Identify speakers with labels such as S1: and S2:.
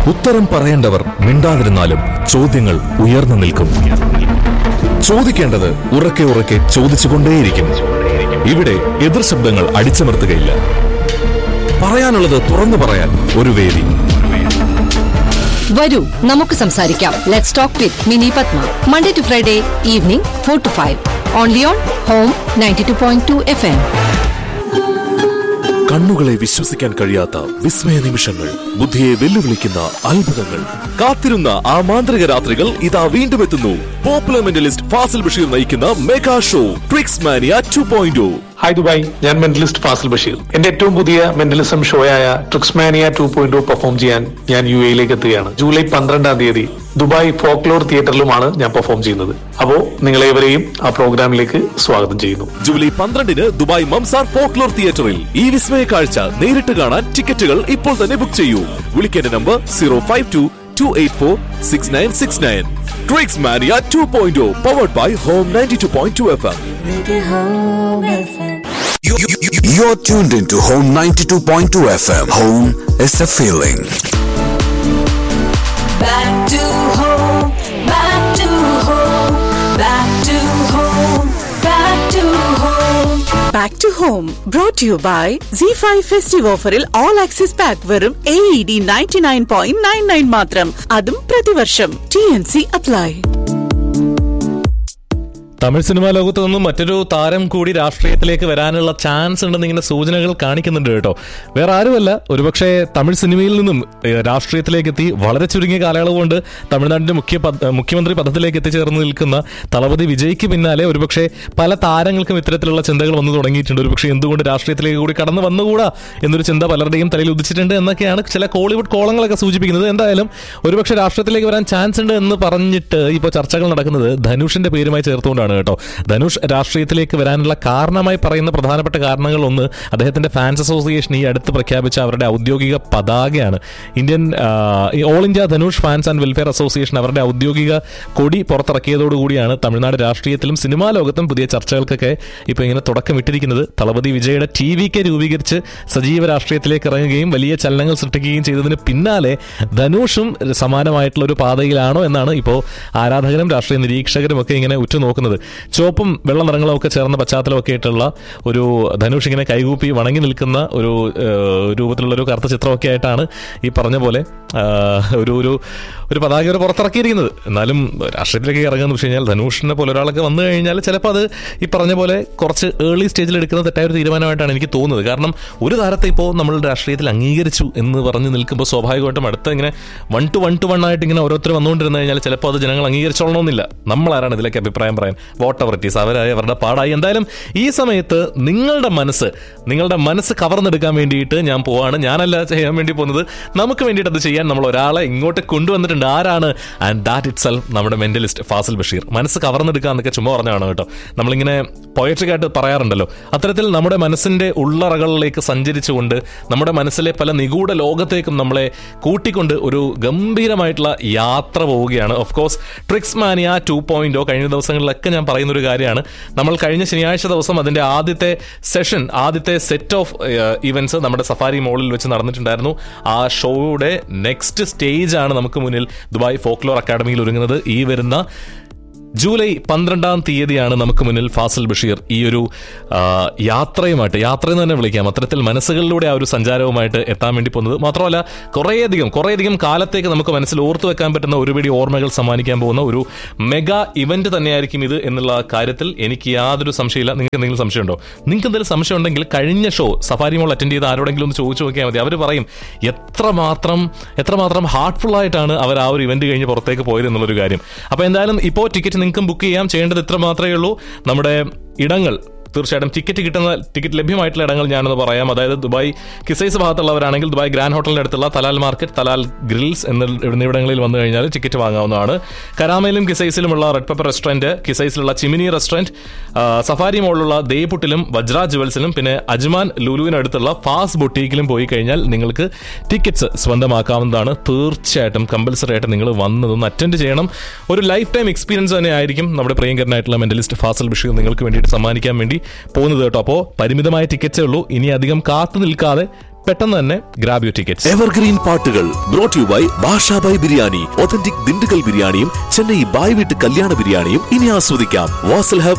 S1: ഉത്തരം പറയേണ്ടവർ മിണ്ടാതിരുന്നാലും ചോദ്യങ്ങൾ ഉയർന്നു നിൽക്കും ചോദിക്കേണ്ടത് ഉറക്കെ ഉറക്കെ ചോദിച്ചുകൊണ്ടേയിരിക്കും ഇവിടെ എതിർ ശബ്ദങ്ങൾ അടിച്ചമർത്തുകയില്ല പറയാനുള്ളത് തുറന്നു പറയാൻ ഒരു വേദി
S2: വരൂ നമുക്ക് സംസാരിക്കാം let's talk with Mini Padma Monday to Friday evening four to five only on home ninety two point two F M
S1: കണ്ണുകളെ വിശ്വസിക്കാൻ കഴിയാത്ത വിസ്മയ നിമിഷങ്ങൾ ബുദ്ധിയെ വെല്ലുവിളിക്കുന്ന അത്ഭുതങ്ങൾ കാത്തിരുന്ന ആ മാന്ത്രിക രാത്രികൾ ഇതാ വീണ്ടും എത്തുന്നു പോപ്പുലർ മെന്റലിസ്റ്റ് ഫാസിൽ ബഷീർ നയിക്കുന്ന mega show tricks mania two point
S3: hi Dubai ഞാൻ മെന്റലിസ്റ്റ് ഫാസിൽ ബഷീർ എന്റെ ഏറ്റവും പുതിയ മെന്റലിസം ഷോയായ ട്രിക്സ്മാനിയ ടു പോയിന്റ് പെർഫോം ചെയ്യാൻ ഞാൻ യു എയിലേക്ക് എത്തുകയാണ് ജൂലൈ പന്ത്രണ്ടാം തീയതി ദുബായ് ഫോക്ലോർ തിയേറ്ററിലുമാണ് ഞാൻ പെർഫോം ചെയ്യുന്നത് അപ്പോ നിങ്ങളേവരെയും ആ പ്രോഗ്രാമിലേക്ക് സ്വാഗതം ചെയ്യുന്നു
S1: ജൂലൈ പന്ത്രണ്ടിന് ദുബായ് മംസാർ ഫോക്ലോർ തിയേറ്ററിൽ ഈ വിസ്മയ കാഴ്ച നേരിട്ട് കാണാൻ ടിക്കറ്റുകൾ ഇപ്പോൾ തന്നെ ബുക്ക് ചെയ്യൂ വിളിക്കേണ്ട number zero five two two eight four six nine six nine tricks mania two point powered by home ninety two point two F M
S4: You're tuned into Home 92.2 FM. Home is a feeling.
S5: Back to home, back to home, back to home, back to home.
S6: Back to home brought you by C five festive ഓഫറിൽ all access pack വെറും A E D ninety nine point nine nine മാത്രം അതും പ്രതിവർഷം T N C apply
S7: Tamil cinema ലോകത്ത് നിന്നും മറ്റൊരു താരം കൂടി രാഷ്ട്രീയത്തിലേക്ക് വരാനുള്ള ചാൻസ് ഉണ്ടെന്ന് ഇങ്ങനെ സൂചനകൾ കാണിക്കുന്നുണ്ട് കേട്ടോ വേറെ ആരുമല്ല ഒരുപക്ഷെ തമിഴ് സിനിമയിൽ നിന്നും ഏഹ്, രാഷ്ട്രീയത്തിലേക്ക് എത്തി വളരെ ചുരുങ്ങിയ കാലയളവ് കൊണ്ട് തമിഴ്നാടിന്റെ മുഖ്യ പദ- മുഖ്യമന്ത്രി പദത്തിലേക്ക് എത്തിച്ചേർന്ന് നിൽക്കുന്ന തളപതി വിജയ്ക്ക് പിന്നാലെ ഒരുപക്ഷെ പല താരങ്ങൾക്കും ഇത്തരത്തിലുള്ള ചിന്തകൾ വന്നു തുടങ്ങിയിട്ടുണ്ട് ഒരുപക്ഷെ എന്തുകൊണ്ട് രാഷ്ട്രീയത്തിലേക്ക് കൂടി കടന്നു വന്നുകൂടാ എന്നൊരു ചിന്ത പലരുടെയും തലയിൽ ഉദിച്ചിട്ടുണ്ട് എന്നൊക്കെയാണ് ചില കോളിവുഡ് കോളങ്ങളൊക്കെ സൂചിപ്പിക്കുന്നത് എന്തായാലും ഒരുപക്ഷെ രാഷ്ട്രീയത്തിലേക്ക് വരാൻ ചാൻസ് ഉണ്ട് എന്ന് പറഞ്ഞിട്ട് ഇപ്പോൾ ചർച്ചകൾ നടക്കുന്നത് ധനുഷിന്റെ പേരുമായി ചേർത്തുകൊണ്ടാണ് കേട്ടോ ധനുഷ് രാഷ്ട്രീയത്തിലേക്ക് വരാനുള്ള കാരണമായി പറയുന്ന പ്രധാനപ്പെട്ട കാരണങ്ങൾ ഒന്ന് അദ്ദേഹത്തിന്റെ ഫാൻസ് അസോസിയേഷൻ ഈ അടുത്ത് പ്രഖ്യാപിച്ച അവരുടെ ഔദ്യോഗിക പതാകയാണ് ഇന്ത്യൻ ആ, ഈ all India Dhanush fans and welfare association അവരുടെ ഔദ്യോഗിക കൊടി പുറത്തിറക്കിയതോടുകൂടിയാണ് തമിഴ്നാട് രാഷ്ട്രീയത്തിലും സിനിമാ ലോകത്തും പുതിയ ചർച്ചകൾക്കൊക്കെ ഇപ്പോൾ ഇങ്ങനെ തുടക്കമിട്ടിരിക്കുന്നത് തളപതി വിജയുടെ ടി വി കെ രൂപീകരിച്ച് സജീവ രാഷ്ട്രീയത്തിലേക്ക് ഇറങ്ങുകയും വലിയ ചലനങ്ങൾ സൃഷ്ടിക്കുകയും ചെയ്തതിന് പിന്നാലെ ധനുഷും സമാനമായിട്ടുള്ള ഒരു പാതയിലാണോ എന്നാണ് ഇപ്പോൾ ആരാധകരും രാഷ്ട്രീയ നിരീക്ഷകരും ഒക്കെ ഇങ്ങനെ ഉറ്റുനോക്കുന്നത് ചുവപ്പും വെള്ള നിറങ്ങളും ഒക്കെ ചേർന്ന പശ്ചാത്തലമൊക്കെ ആയിട്ടുള്ള ഒരു ധനുഷ് ഇങ്ങനെ കൈകൂപ്പി വണങ്ങി നിൽക്കുന്ന ഒരു ഏഹ്, രൂപത്തിലുള്ള ഒരു കറുത്ത ചിത്രമൊക്കെ ആയിട്ടാണ് ഈ പറഞ്ഞ പോലെ ആഹ്, ഒരു ഒരു ഒരു പതാക ഒരു പുറത്തിറക്കിയിരിക്കുന്നത് എന്നാലും രാഷ്ട്രീയത്തിലേക്ക് ഇറങ്ങുന്ന വെച്ച് കഴിഞ്ഞാൽ ധനുഷിനെ പോലെ ഒരാളൊക്കെ വന്നു കഴിഞ്ഞാൽ ചിലപ്പോൾ അത് ഈ പറഞ്ഞ പോലെ കുറച്ച് ഏർലി സ്റ്റേജിൽ എടുക്കുന്ന തെറ്റായ ഒരു തീരുമാനമായിട്ടാണ് എനിക്ക് തോന്നുന്നത് കാരണം ഒരു താരത്തെ ഇപ്പോൾ നമ്മൾ രാഷ്ട്രീയത്തിൽ അംഗീകരിച്ചു എന്ന് പറഞ്ഞ് നിൽക്കുമ്പോൾ സ്വാഭാവികമായിട്ടും അടുത്ത ഇങ്ങനെ one two one two one ആയിട്ട് ഇങ്ങനെ ഓരോരുത്തർ വന്നുകൊണ്ടിരുന്നു കഴിഞ്ഞാൽ ചിലപ്പോൾ അത് ജനങ്ങൾ അംഗീകരിച്ചോളണമെന്നില്ല നമ്മളാരാണ് ഇതിലേക്ക് അഭിപ്രായം പറയാൻ വോട്ട് അവറിറ്റീസ് അവരായി അവരുടെ പാടായി എന്തായാലും ഈ സമയത്ത് നിങ്ങളുടെ മനസ്സ് നിങ്ങളുടെ മനസ്സ് കവർന്നെടുക്കാൻ വേണ്ടിയിട്ട് ഞാൻ പോവാണ് ഞാനല്ല ചെയ്യാൻ വേണ്ടി പോകുന്നത് നമുക്ക് വേണ്ടിയിട്ട് അത് ചെയ്യാൻ നമ്മൾ ഒരാളെ ഇങ്ങോട്ട് കൊണ്ടുവന്നിട്ടുണ്ട് ആരാണ് ആൻഡ് ദാറ്റ് ഇറ്റ് സെൽഫ് നമ്മുടെ മെന്റലിസ്റ്റ് ഫാസിൽ ബഷീർ മനസ്സ് കവർന്നെടുക്കുക എന്നൊക്കെ ചുമ്മാ പറഞ്ഞാണ് കേട്ടോ നമ്മളിങ്ങനെ poetic ആയിട്ട് പറയാറുണ്ടല്ലോ അത്തരത്തിൽ നമ്മുടെ മനസ്സിന്റെ ഉള്ളറകളിലേക്ക് സഞ്ചരിച്ചുകൊണ്ട് നമ്മുടെ മനസ്സിലെ പല നിഗൂഢ ലോകത്തേക്കും നമ്മളെ കൂട്ടിക്കൊണ്ട് ഒരു ഗംഭീരമായിട്ടുള്ള യാത്ര പോവുകയാണ് of course tricks mania two പോയിന്റോ കഴിഞ്ഞ ദിവസങ്ങളിലൊക്കെ ഞാൻ പറയുന്ന ഒരു കാര്യമാണ് നമ്മൾ കഴിഞ്ഞ ശനിയാഴ്ച ദിവസം അതിന്റെ ആദ്യത്തെ സെഷൻ ആദ്യത്തെ സെറ്റ് ഓഫ് ഇവന്റ്സ് നമ്മുടെ സഫാരി മോളിൽ വെച്ച് നടന്നിട്ടുണ്ടായിരുന്നു ആ ഷോയുടെ നെക്സ്റ്റ് സ്റ്റേജ് ആണ് നമുക്ക് മുന്നിൽ ദുബായ് ഫോക്ലോർ അക്കാഡമിയിൽ ഒരുങ്ങുന്നത് ഈ വരുന്ന ജൂലൈ പന്ത്രണ്ടാം തീയതിയാണ് നമുക്ക് മുന്നിൽ ഫാസിൽ ബഷീർ ഈ ഒരു ആ, യാത്രയുമായിട്ട് യാത്രയെന്ന് തന്നെ വിളിക്കാം അത്തരത്തിൽ മനസ്സുകളിലൂടെ ആ ഒരു സഞ്ചാരവുമായിട്ട് എത്താൻ വേണ്ടി പോകുന്നത് മാത്രമല്ല കുറേയധികം കുറേയധികം കാലത്തേക്ക് നമുക്ക് മനസ്സിൽ ഓർത്തു വെക്കാൻ പറ്റുന്ന ഒരുപിടി ഓർമ്മകൾ സമ്മാനിക്കാൻ പോകുന്ന ഒരു മെഗാ ഇവന്റ് തന്നെയായിരിക്കും ഇത് എന്നുള്ള കാര്യത്തിൽ എനിക്ക് യാതൊരു സംശയമില്ല നിങ്ങൾക്ക് എന്തെങ്കിലും സംശയമുണ്ടോ നിങ്ങൾക്ക് എന്തെങ്കിലും സംശയം ഉണ്ടെങ്കിൽ കഴിഞ്ഞ ഷോ സഫാരി മോൾ അറ്റൻഡ് ചെയ്ത് ആരോടെങ്കിലും ഒന്ന് ചോദിച്ചു നോക്കിയാൽ മതി അവർ പറയും എത്രമാത്രം എത്രമാത്രം ഹാർട്ട്ഫുൾ ആയിട്ടാണ് അവർ ആ ഒരു ഇവന്റ് കഴിഞ്ഞ് പുറത്തേക്ക് പോയത് എന്നുള്ളൊരു കാര്യം അപ്പോൾ എന്തായാലും ഇപ്പോൾ ടിക്കറ്റ് നിങ്ങൾക്കും ബുക്ക് ചെയ്യാം ചെയ്യേണ്ടത് ഇത്ര മാത്രമേ ഉള്ളൂ നമ്മുടെ ഇടങ്ങൾ തീർച്ചയായിട്ടും ടിക്കറ്റ് കിട്ടുന്ന ടിക്കറ്റ് ലഭ്യമായിട്ടുള്ള ഇടങ്ങൾ ഞാനൊന്ന് പറയാം അതായത് ദുബായ് കിസൈസ് ഭാഗത്തുള്ളവരാണെങ്കിൽ ദുബായ് ഗ്രാൻഡ് ഹോട്ടലിന്റെ അടുത്തുള്ള തലാൽ മാർക്കറ്റ് തലാൽ ഗ്രിൽസ് എന്ന എന്നിവിടങ്ങളിൽ വന്നു കഴിഞ്ഞാൽ ടിക്കറ്റ് വാങ്ങാവുന്നതാണ് കരാമയിലും കിസൈസിലുമുള്ള റെഡ് പെപ്പർ റെസ്റ്റോറന്റ് കിസൈസിലുള്ള ചിമിനി റെസ്റ്റോറന്റ് ആ, സഫാരി മോളിലുള്ള ദേപുട്ടിലും വജ്ര ജുവൽസിലും പിന്നെ അജ്മാൻ ലുലുവിനടുത്തുള്ള ഫാസ് ബൊട്ടീക്കിലും പോയി കഴിഞ്ഞാൽ നിങ്ങൾക്ക് ടിക്കറ്റ്സ് സ്വന്തമാക്കാവുന്നതാണ് തീർച്ചയായിട്ടും കമ്പൽസറി ആയിട്ട് നിങ്ങൾ വന്നതൊന്ന് അറ്റൻഡ് ചെയ്യണം ഒരു ലൈഫ് ടൈം എക്സ്പീരിയൻസ് തന്നെ ആയിരിക്കും നമ്മുടെ പ്രിയങ്കരനായിട്ടുള്ള മെന്റലിസ്റ്റ് ഫാസൽ ബഷീർ നിങ്ങൾക്ക് വേണ്ടിയിട്ട് സമ്മാനിക്കാൻ വേണ്ടി പോകുന്നത് കേട്ടോ അപ്പോൾ പരിമിതമായ ടിക്കറ്റ്സേ ഉള്ളൂ ഇനി അധികം കാത്തു നിൽക്കാതെ പെട്ടെന്ന് തന്നെ ഗ്രാബ് യു ടിക്കറ്റ്സ്
S1: എവർഗ്രീൻ പാട്ടുകൾ brought you by Bashabhai biryani authentic Dindigul ബിരിയാണിയും ചെന്നൈ ബായ് വീട്ട് കല്യാണ ബിരിയാണിയും ഇനി ആസ്വദിക്കാം വാസൽ ഹബ്